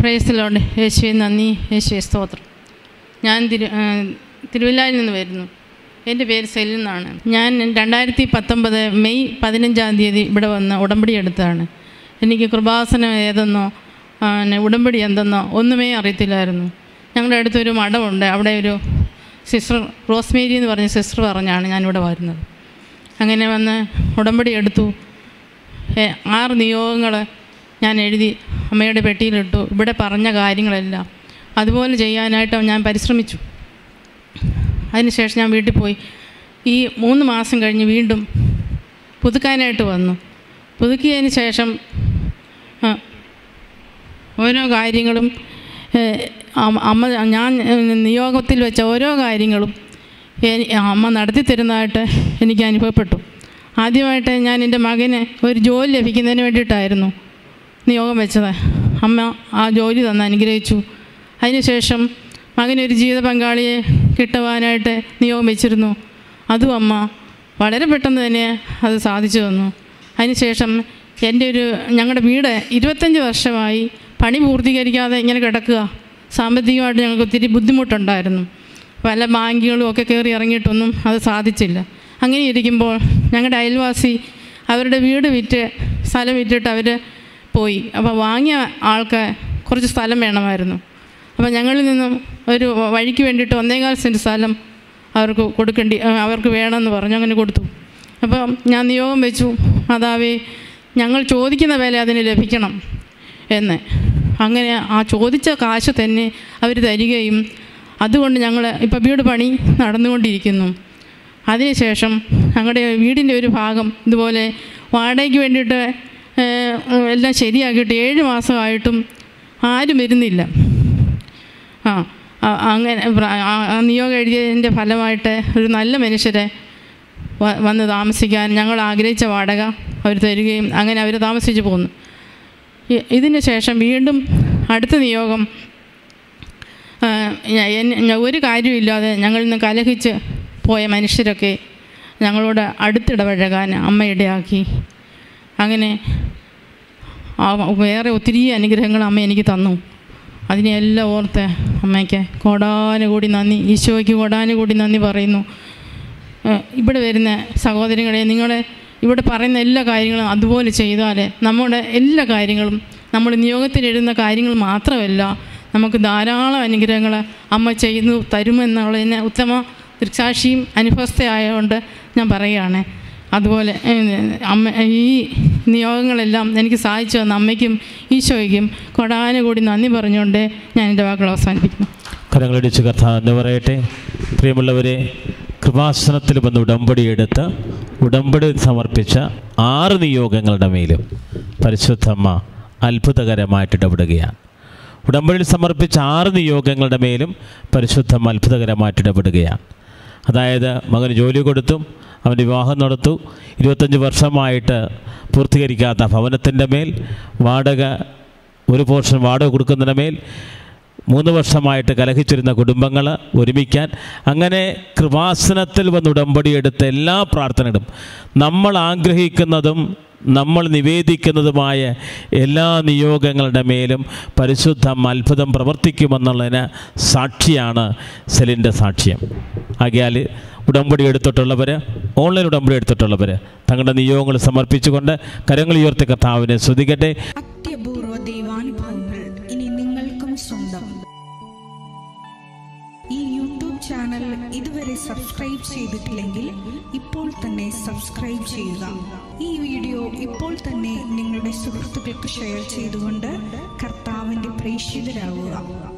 പ്രേസിലോണ്ട് യേശുവെ നന്ദി യേശുവെ സ്തോത്രം ഞാൻ തിരു ആ, തിരുവല്ലായിൽ നിന്ന് വരുന്നു എൻ്റെ പേര് സെലിൻ എന്നാണ് ഞാൻ രണ്ടായിരത്തി പത്തൊമ്പത് മെയ് പതിനഞ്ചാം തീയതി ഇവിടെ വന്ന് ഉടമ്പടി എടുത്തതാണ് എനിക്ക് കൃപാസനം ഏതെന്നോ ആ, പിന്നെ ഉടമ്പടി എന്തെന്നോ ഒന്നുമേ അറിയത്തില്ലായിരുന്നു ഞങ്ങളുടെ അടുത്തൊരു മഠമുണ്ട് അവിടെ ഒരു സിസ്റ്റർ റോസ്മേരി എന്ന് പറഞ്ഞ സിസ്റ്റർ പറഞ്ഞാണ് ഞാനിവിടെ വരുന്നത് അങ്ങനെ വന്ന് ഉടമ്പടി എടുത്തു ഏ, ആറ് നിയോഗങ്ങൾ ഞാൻ എഴുതി അമ്മയുടെ പെട്ടിയിലിട്ടു ഇവിടെ പറഞ്ഞ കാര്യങ്ങളെല്ലാം അതുപോലെ ചെയ്യാനായിട്ട് ഞാൻ പരിശ്രമിച്ചു അതിനുശേഷം ഞാൻ വീട്ടിൽ പോയി ഈ മൂന്ന് മാസം കഴിഞ്ഞ് വീണ്ടും പുതുക്കാനായിട്ട് വന്നു പുതുക്കിയതിന് ശേഷം ആ, ഓരോ കാര്യങ്ങളും ഏ, അമ്മ അമ്മ ഞാൻ ഏ, നിയോഗത്തിൽ വെച്ച ഓരോ കാര്യങ്ങളും എനി- അമ്മ നടത്തി തരുന്നതായിട്ട് എനിക്ക് അനുഭവപ്പെട്ടു ആദ്യമായിട്ട് ഞാൻ എൻ്റെ മകന് ഒരു ജോലി ലഭിക്കുന്നതിന് വേണ്ടിയിട്ടായിരുന്നു നിയോഗം വെച്ചത് അമ്മ ആ ജോലി തന്ന് അനുഗ്രഹിച്ചു അതിനുശേഷം മകനൊരു ജീവിത പങ്കാളിയെ കിട്ടുവാനായിട്ട് നിയോഗം വെച്ചിരുന്നു അതും അമ്മ വളരെ പെട്ടെന്ന് തന്നെ അത് സാധിച്ചു തന്നു അതിനുശേഷം എൻ്റെ ഒരു ഞങ്ങളുടെ വീട് ഇരുപത്തഞ്ച് വർഷമായി പണി പൂർത്തീകരിക്കാതെ ഇങ്ങനെ കിടക്കുക സാമ്പത്തികമായിട്ട് ഞങ്ങൾക്ക് ഒത്തിരി ബുദ്ധിമുട്ടുണ്ടായിരുന്നു പല ബാങ്കുകളും ഒക്കെ കയറി ഇറങ്ങിയിട്ടൊന്നും അത് സാധിച്ചില്ല അങ്ങനെ ഇരിക്കുമ്പോൾ ഞങ്ങളുടെ അയൽവാസി അവരുടെ വീട് വിറ്റ് സ്ഥലം വിറ്റിട്ട് അവർ പോയി അപ്പോൾ വാങ്ങിയ ആൾക്ക് കുറച്ച് സ്ഥലം വേണമായിരുന്നു അപ്പോൾ ഞങ്ങളിൽ നിന്നും ഒരു വഴിക്ക് വേണ്ടിയിട്ട് ഒന്നേകാൽ സെൻറ്റ് സ്ഥലം അവർക്ക് കൊടുക്കേണ്ടി ആ, അവർക്ക് വേണമെന്ന് പറഞ്ഞു അങ്ങനെ കൊടുത്തു അപ്പോൾ ഞാൻ നിയോഗം വെച്ചു മാതാവേ ഞങ്ങൾ ചോദിക്കുന്ന വില അതിന് ലഭിക്കണം എന്ന് അങ്ങനെ ആ ചോദിച്ച കാശ് തന്നെ അവർ തരികയും അതുകൊണ്ട് ഞങ്ങൾ ഇപ്പോൾ വീട് പണി നടന്നുകൊണ്ടിരിക്കുന്നു അതിനുശേഷം ഞങ്ങളുടെ വീടിൻ്റെ ഒരു ഭാഗം ഇതുപോലെ വാടകയ്ക്ക് വേണ്ടിയിട്ട് ഏഹ്, എല്ലാം ശരിയാക്കിയിട്ട് ഏഴ് മാസമായിട്ടും ആരും വരുന്നില്ല ആ ആ- അങ്ങനെ പ്ര- ആ- ആ നിയോഗം എഴുതിയതിൻ്റെ ഫലമായിട്ട് ഒരു നല്ല മനുഷ്യരെ വ- വന്ന് താമസിക്കാൻ ഞങ്ങൾ ആഗ്രഹിച്ച വാടക അവർ തരികയും അങ്ങനെ അവർ താമസിച്ച് പോന്നു ഇ- ഇതിന് ശേഷം വീണ്ടും അടുത്ത നിയോഗം ആ, ഞ- എന്നെ- ഞ- ഒരു കാര്യമില്ലാതെ ഞങ്ങളിൽ നിന്ന് കലഹിച്ച് പോയ മനുഷ്യരൊക്കെ ഞങ്ങളോട് അടുത്തിടപഴകാൻ അമ്മ ഇടയാക്കി അങ്ങനെ ആ വേറെ ഒത്തിരി അനുഗ്രഹങ്ങൾ അമ്മ എനിക്ക് തന്നു അതിനെല്ലാം ഓർത്ത് അമ്മയ്ക്ക് കോടാനുകൂടി നന്ദി ഈശോയ്ക്ക് കോടാനുകൂടി നന്ദി പറയുന്നു ഏഹ് ഇവിടെ വരുന്ന സഹോദരങ്ങളെ നിങ്ങൾ ഇവിടെ പറയുന്ന എല്ലാ കാര്യങ്ങളും അതുപോലെ ചെയ്താൽ നമ്മുടെ എല്ലാ കാര്യങ്ങളും നമ്മൾ നിയോഗത്തിലിടുന്ന കാര്യങ്ങൾ മാത്രമല്ല നമുക്ക് ധാരാളം അനുഗ്രഹങ്ങൾ അമ്മ ചെയ്യുന്നു തരുമെന്നുള്ളതിന് ഉത്തമ ദൃക്സാക്ഷിയും അനുഭവസ്ഥയായതുകൊണ്ട് ഞാൻ പറയുകയാണ് അതുപോലെ ഏഹ്, അമ്മ ഈ നിയോഗങ്ങളെല്ലാം എനിക്ക് സാധിച്ചു തന്ന അമ്മയ്ക്കും ഈശോയ്ക്കും കൊടാനുകൂടി നന്ദി പറഞ്ഞുകൊണ്ട് ഞാൻ എൻ്റെ വാക്കുകൾ അവസാനിപ്പിക്കുന്നു കരങ്ങളടിച്ച് കർത്താവ് എന്ന് പറയട്ടെ പ്രിയമുള്ളവരെ കൃപാസനത്തിൽ വന്ന് ഉടമ്പടിയെടുത്ത് ഉടമ്പടി സമർപ്പിച്ച ആറ് നിയോഗങ്ങളുടെ മേലും പരിശുദ്ധമ്മ അത്ഭുതകരമായിട്ട് ഇടപെടുകയാണ് ഉടമ്പടിയിൽ സമർപ്പിച്ച ആറ് നിയോഗങ്ങളുടെ മേലും പരിശുദ്ധമ്മ അത്ഭുതകരമായിട്ട് ഇടപെടുകയാണ് അതായത് മകന് ജോലി കൊടുത്തും അവൻ്റെ വിവാഹം നടത്തു ഇരുപത്തഞ്ച് വർഷമായിട്ട് പൂർത്തീകരിക്കാത്ത ഭവനത്തിൻ്റെ മേൽ വാടക ഒരു പോർഷൻ വാടക കൊടുക്കുന്നതിന് മേൽ മൂന്ന് വർഷമായിട്ട് കലഹിച്ചിരുന്ന കുടുംബങ്ങൾ ഒരുമിക്കാൻ അങ്ങനെ കൃപാസനത്തിൽ വന്ന് ഉടമ്പടിയെടുത്ത എല്ലാ പ്രാർത്ഥനകളും നമ്മൾ ആഗ്രഹിക്കുന്നതും നമ്മൾ നിവേദിക്കുന്നതുമായ എല്ലാ നിയോഗങ്ങളുടെ മേലും പരിശുദ്ധം അത്ഭുതം പ്രവർത്തിക്കുമെന്നുള്ളതിന് സാക്ഷിയാണ് സെലിൻ്റെ സാക്ഷ്യം ആകിയാൽ ഉടമ്പടി എടുത്തിട്ടുള്ളവർ ഓൺലൈൻ ഉടമ്പടി എടുത്തിട്ടുള്ളവർ തങ്ങളുടെ നിയോഗങ്ങൾ സമർപ്പിച്ചുകൊണ്ട് കരങ്ങൾ ഉയർത്തി കർത്താവിനെ ശ്രദ്ധിക്കട്ടെ അത്യപൂർവ ദൈവാനുഭവങ്ങൾ ഇനി നിങ്ങൾക്കും സ്വന്തം ഈ യൂട്യൂബ് ചാനൽ ഇതുവരെ സബ്സ്ക്രൈബ് ചെയ്തിട്ടില്ലെങ്കിൽ ഇപ്പോൾ തന്നെ സബ്സ്ക്രൈബ് ചെയ്യുക ഈ വീഡിയോ ഇപ്പോൾ തന്നെ നിങ്ങളുടെ സുഹൃത്തുക്കൾക്ക് ഷെയർ ചെയ്തുകൊണ്ട് കർത്താവിൻ്റെ പ്രേക്ഷിതരാകുക